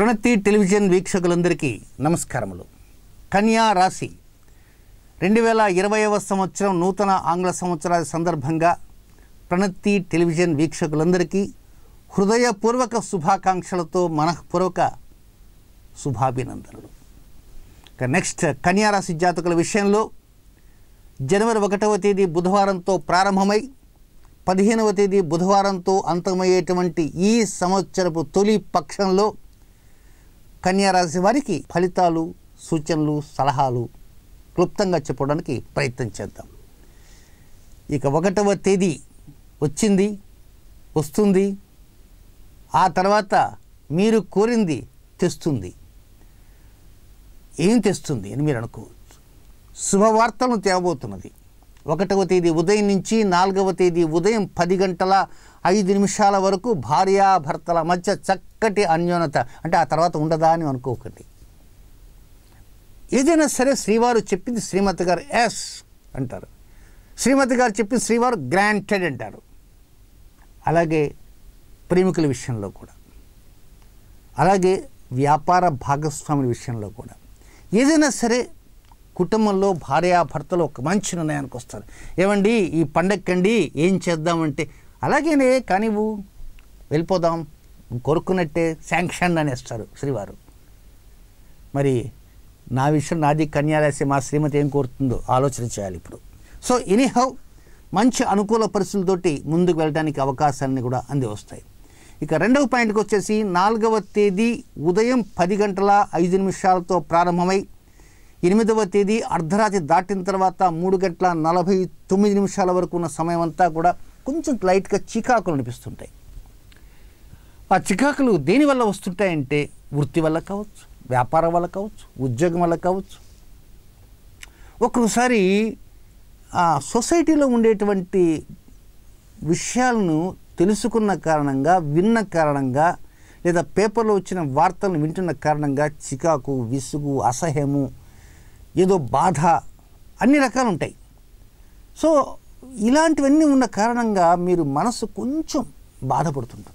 ప్రణతి television వీక్షకులందరికీ నమస్కారములు కన్యా రాశి రెండు వేల ఇరవైవ సంవత్సరం నూతన ఆంగ్ల సంవత్సరాల సందర్భంగా ప్రణతి టెలివిజన్ వీక్షకులందరికీ హృదయపూర్వక శుభాకాంక్షలతో మనఃపూర్వక శుభాభినందనలు ఇక నెక్స్ట్ కన్యా రాశి జాతకుల విషయంలో జనవరి ఒకటవ తేదీ బుధవారంతో ప్రారంభమై పదిహేనవ తేదీ బుధవారంతో అంతమయ్యేటువంటి ఈ సంవత్సరపు తొలి పక్షంలో కన్యా రాశి వారికి ఫలితాలు సూచనలు సలహాలు క్లుప్తంగా చెప్పడానికి ప్రయత్నం చేద్దాం ఇక ఒకటవ తేదీ వచ్చింది వస్తుంది ఆ తర్వాత మీరు కోరింది తెస్తుంది ఏం తెస్తుంది అని మీరు అనుకోవచ్చు శుభవార్తలను తేవబోతున్నది ఒకటవ తేదీ ఉదయం నుంచి నాలుగవ తేదీ ఉదయం పది గంటల ఐదు నిమిషాల వరకు భార్యాభర్తల మధ్య చక్కటి అన్యోన్యత అంటే ఆ తర్వాత ఉండదా అని అనుకోకండి ఏదైనా సరే శ్రీవారు చెప్పింది శ్రీమతి గారు ఎస్ అంటారు శ్రీమతి గారు చెప్పింది శ్రీవారు గ్రాంటెడ్ అంటారు అలాగే ప్రేమికుల విషయంలో కూడా అలాగే వ్యాపార భాగస్వాముల విషయంలో కూడా ఏదైనా సరే కుటుంబంలో భార్యాభర్తలు ఒక మంచి నిర్ణయానికి వస్తారు ఏమండి ఈ పండక్కండి ఏం చేద్దామంటే అలాగేనే కానివ్వు వెళ్ళిపోదాం కోరుకున్నట్టే శాంక్షన్ అనేస్తారు శ్రీవారు మరి నా విషయం నాది కన్యారాశి మా శ్రీమతి ఏం కోరుతుందో ఆలోచన చేయాలి ఇప్పుడు సో ఎనీహౌ మంచి అనుకూల పరిస్థితులతోటి ముందుకు వెళ్ళడానికి అవకాశాన్ని కూడా అంది వస్తాయి ఇక రెండవ పాయింట్కి వచ్చేసి నాలుగవ తేదీ ఉదయం పది గంటల ఐదు నిమిషాలతో ప్రారంభమై ఎనిమిదవ తేదీ అర్ధరాత్రి దాటిన తర్వాత మూడు గంటల నలభై తొమ్మిది నిమిషాల వరకు ఉన్న సమయం అంతా కూడా కొంచెం లైట్గా చికాకులు అనిపిస్తుంటాయి ఆ చికాకులు దేని వల్ల వస్తుంటాయంటే వృత్తి వల్ల కావచ్చు వ్యాపారం వల్ల కావచ్చు ఉద్యోగం వల్ల కావచ్చు ఒక్కొక్కసారి ఆ సొసైటీలో ఉండేటువంటి విషయాలను తెలుసుకున్న కారణంగా విన్న కారణంగా లేదా పేపర్లో వచ్చిన వార్తలను వింటున్న కారణంగా చికాకు విసుగు అసహ్యము ఏదో బాధ అన్ని రకాలు ఉంటాయి సో ఇలాంటివన్నీ ఉన్న కారణంగా మీరు మనసు కొంచెం బాధపడుతుంటుంది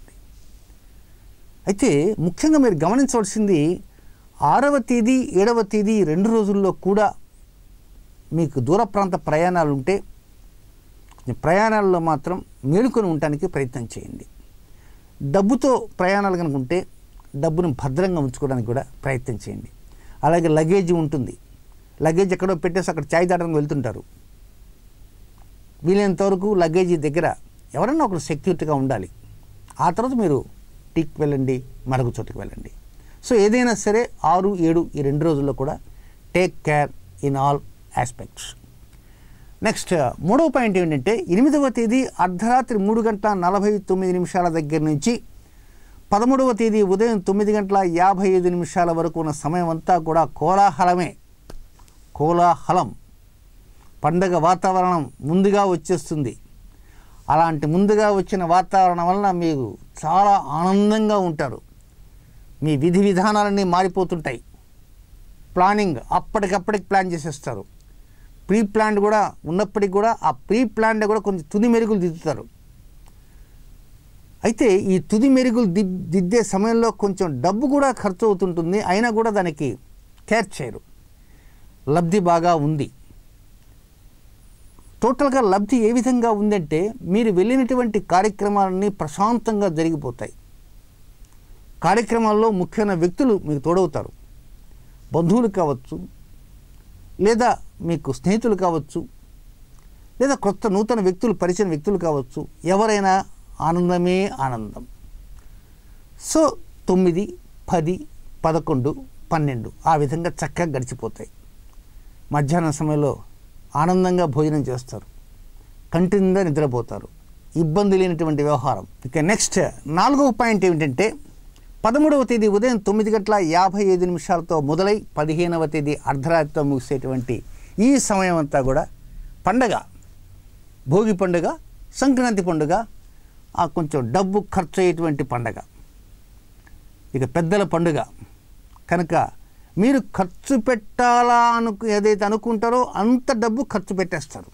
అయితే ముఖ్యంగా మీరు గమనించవలసింది ఆరవ తేదీ ఏడవ తేదీ ఈ రెండు రోజుల్లో కూడా మీకు దూర ప్రాంత ప్రయాణాలు ఉంటే కొంచెం ప్రయాణాల్లో మాత్రం మేలుకొని ఉండటానికి ప్రయత్నం చేయండి డబ్బుతో ప్రయాణాలు కనుక ఉంటే డబ్బును భద్రంగా ఉంచుకోవడానికి కూడా ప్రయత్నం చేయండి అలాగే లగేజ్ ఉంటుంది లగేజ్ ఎక్కడో పెట్టేసి అక్కడ ఛాయ్ తాగడానికి వెళ్తుంటారు వీలైనంత వరకు లగేజీ దగ్గర ఎవరైనా ఒకరు సెక్యూరిటీగా ఉండాలి ఆ తర్వాత మీరు టీకి వెళ్ళండి మరొక చోటుకి వెళ్ళండి సో ఏదైనా సరే ఆరు ఏడు ఈ రెండు రోజుల్లో కూడా take care in all aspects next మూడవ పాయింట్ ఏంటంటే ఎనిమిదవ తేదీ అర్ధరాత్రి మూడు గంటల నలభై తొమ్మిది నిమిషాల దగ్గర నుంచి పదమూడవ తేదీ ఉదయం తొమ్మిది గంటల యాభై ఐదు నిమిషాల వరకు ఉన్న సమయం అంతా కూడా కోలాహలమే కోలాహలం పండగ వాతావరణం ముందుగా వచ్చేస్తుంది అలాంటి ముందుగా వచ్చిన వాతావరణం వలన మీరు చాలా ఆనందంగా ఉంటారు మీ విధి విధానాలన్నీ మారిపోతుంటాయి ప్లానింగ్ అప్పటికప్పటికి ప్లాన్ చేసేస్తారు ప్రీ ప్లాన్ కూడా ఉన్నప్పటికీ కూడా ఆ ప్రీ ప్లాన్ కూడా కొంచెం తుది మెరుగులు దిద్దుతారు అయితే ఈ తుది మెరుగులు ది దిద్దే సమయంలో కొంచెం డబ్బు కూడా ఖర్చు అవుతుంటుంది అయినా కూడా దానికి కేర్ చేయరు లబ్ధి బాగా ఉంది టోటల్గా లబ్ధి ఏ విధంగా ఉందంటే మీరు వెళ్ళినటువంటి కార్యక్రమాలన్నీ ప్రశాంతంగా జరిగిపోతాయి కార్యక్రమాల్లో ముఖ్యమైన వ్యక్తులు మీకు తోడవుతారు బంధువులు కావచ్చు లేదా మీకు స్నేహితులు కావచ్చు లేదా కొత్త నూతన వ్యక్తులు పరిచయం వ్యక్తులు కావచ్చు ఎవరైనా ఆనందమే ఆనందం సో తొమ్మిది పది పదకొండు పన్నెండు ఆ విధంగా చక్కగా గడిచిపోతాయి మధ్యాహ్నం సమయంలో ఆనందంగా భోజనం చేస్తారు కంటి నిండా నిద్రపోతారు ఇబ్బంది లేనటువంటి వ్యవహారం ఇక నెక్స్ట్ నాలుగవ పాయింట్ ఏమిటంటే పదమూడవ తేదీ ఉదయం తొమ్మిది గంటల యాభై ఐదు నిమిషాలతో మొదలై పదిహేనవ తేదీ అర్ధరాత్రితో ముగిసేటువంటి ఈ సమయం అంతా కూడా పండగ భోగి పండుగ సంక్రాంతి పండుగ ఆ కొంచెం డబ్బు ఖర్చు అయ్యేటువంటి పండగ ఇక పెద్దల పండుగ కనుక మీరు ఖర్చు పెట్టాలా అనుకు ఏదైతే అనుకుంటారో అంత డబ్బు ఖర్చు పెట్టేస్తారు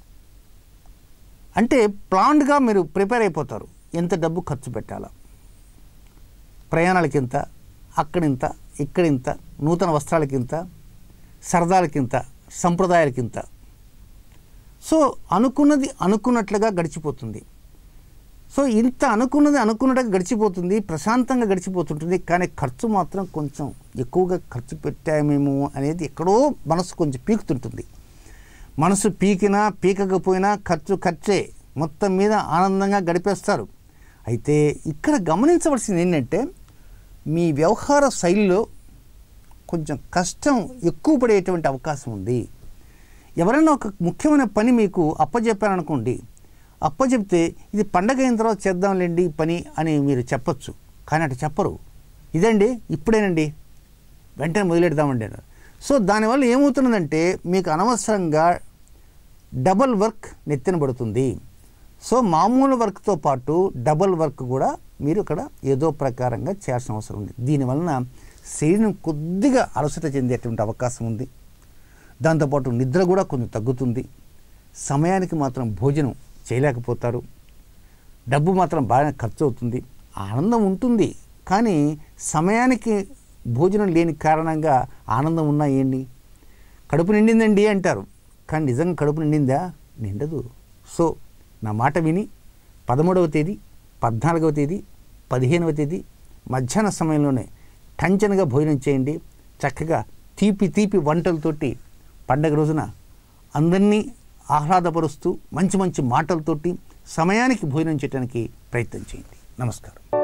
అంటే ప్లాన్డ్గా మీరు ప్రిపేర్ అయిపోతారు ఎంత డబ్బు ఖర్చు పెట్టాలా ప్రయాణాలకి ఎంత అక్కడింత ఇక్కడింత నూతన వస్త్రాలకింత సరదాలకింత సంప్రదాయాలకింత సో అనుకున్నది అనుకున్నట్లుగా గడిచిపోతుంది సో ఇంత అనుకున్నది అనుకున్నట్టుగా గడిచిపోతుంది ప్రశాంతంగా గడిచిపోతుంటుంది కానీ ఖర్చు మాత్రం కొంచెం ఎక్కువగా ఖర్చు పెట్టామేమో అనేది ఎక్కడో మనసు కొంచెం పీకుతుంటుంది మనసు పీకినా పీకకపోయినా ఖర్చు ఖర్చే మొత్తం మీద ఆనందంగా గడిపేస్తారు అయితే ఇక్కడ గమనించవలసింది ఏంటంటే మీ వ్యవహార శైలిలో కొంచెం కష్టం ఎక్కువ పడేటువంటి అవకాశం ఉంది ఎవరైనా ఒక ముఖ్యమైన పని మీకు అప్పచెప్పారనుకోండి అప్పచెప్తే ఇది పండగ అయిన తర్వాత చేద్దాంలేండి ఈ పని అని మీరు చెప్పొచ్చు కానీ అటు చెప్పరు ఇదండి ఇప్పుడేనండి వెంటనే మొదలెడదామండి అన్నారు సో దానివల్ల ఏమవుతున్నదంటే మీకు అనవసరంగా డబల్ వర్క్ నెత్తిన పడుతుంది సో మామూలు వర్క్తో పాటు డబల్ వర్క్ కూడా మీరు ఇక్కడ ఏదో ప్రకారంగా చేయాల్సిన అవసరం ఉంది దీనివలన శరీరం కొద్దిగా అలసట చెందేటువంటి అవకాశం ఉంది దాంతోపాటు నిద్ర కూడా కొంచెం తగ్గుతుంది సమయానికి మాత్రం భోజనం చేయలేకపోతారు డబ్బు మాత్రం బాగా ఖర్చు అవుతుంది ఆనందం ఉంటుంది కానీ సమయానికి భోజనం లేని కారణంగా ఆనందం ఉన్నా ఏంటి కడుపు నిండిందండి అంటారు కానీ నిజంగా కడుపు నిండిందా నిండదు సో నా మాట విని పదమూడవ తేదీ పద్నాలుగవ తేదీ పదిహేనవ తేదీ మధ్యాహ్న సమయంలోనే టంచనగా భోజనం చేయండి చక్కగా తీపి తీపి వంటలతోటి పండగ రోజున అందరినీ ఆహ్లాదపరుస్తూ మంచి మంచి మాటలతోటి సమయానికి భోజనం చేయడానికి ప్రయత్నం చేయండి నమస్కారం